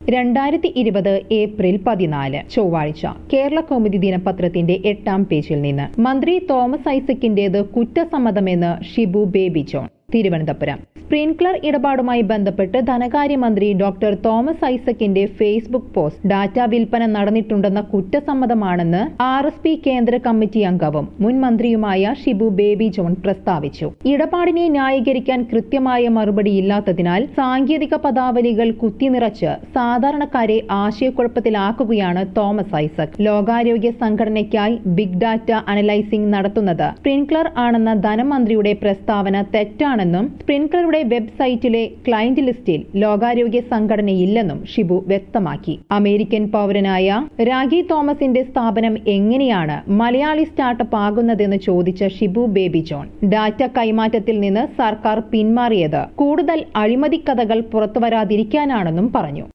രണ്ടായിരത്തി ഇരുപത് ഏപ്രിൽ പതിനാല് ചൊവ്വാഴ്ച കേരള കൗമുദി ദിനപത്രത്തിന്റെ എട്ടാം പേജിൽ നിന്ന് മന്ത്രി തോമസ് ഐസക്കിന്റേത് കുറ്റസമ്മതമെന്ന് Shibu baby John Thiruvananthapuram Sprinklr ഇടപാടുമായി ബന്ധപ്പെട്ട് ധനകാര്യമന്ത്രി ഡോക്ടർ തോമസ് ഐസക്കിന്റെ ഫേസ്ബുക്ക് പോസ്റ്റ് ഡാറ്റ വിൽപ്പന നടന്നിട്ടുണ്ടെന്ന കുറ്റസമ്മതമാണെന്ന് ആർ എസ് പി കേന്ദ്ര കമ്മിറ്റി അംഗവും മുൻ മന്ത്രിയുമായ ഷിബു ബേബി ജോൺ പ്രസ്താവിച്ചു ഇടപാടിനെ ന്യായീകരിക്കാൻ കൃത്യമായ മറുപടിയില്ലാത്തതിനാൽ സാങ്കേതിക പദാവലികൾ കുത്തിനിറച്ച് സാധാരണക്കാരെ ആശയക്കുഴപ്പത്തിലാക്കുകയാണ് തോമസ് ഐസക് ലോകാരോഗ്യ സംഘടനയ്ക്കായി ബിഗ് ഡാറ്റ അനലൈസിംഗ് നടത്തുന്നത് സ്പ്രിൻക്ലർ ആണെന്ന ധനമന്ത്രിയുടെ പ്രസ്താവന തെറ്റാണെന്നും സ്പ്രിൻക്ലറുടെ വെബ്സൈറ്റിലെ ക്ലയന്റ് ലിസ്റ്റിൽ ലോകാരോഗ്യ സംഘടനയില്ലെന്നും ഷിബു വ്യക്തമാക്കി അമേരിക്കൻ പൗരനായ രാഗി തോമസിന്റെ സ്ഥാപനം എങ്ങനെയാണ് മലയാളി സ്റ്റാർട്ടപ്പ് ആകുന്നതെന്ന് ചോദിച്ച ഷിബു ബേബി ജോൺ ഡാറ്റ കൈമാറ്റത്തിൽ നിന്ന് സർക്കാർ പിന്മാറിയത് കൂടുതൽ അഴിമതി കഥകൾ പുറത്തുവരാതിരിക്കാനാണെന്നും പറഞ്ഞു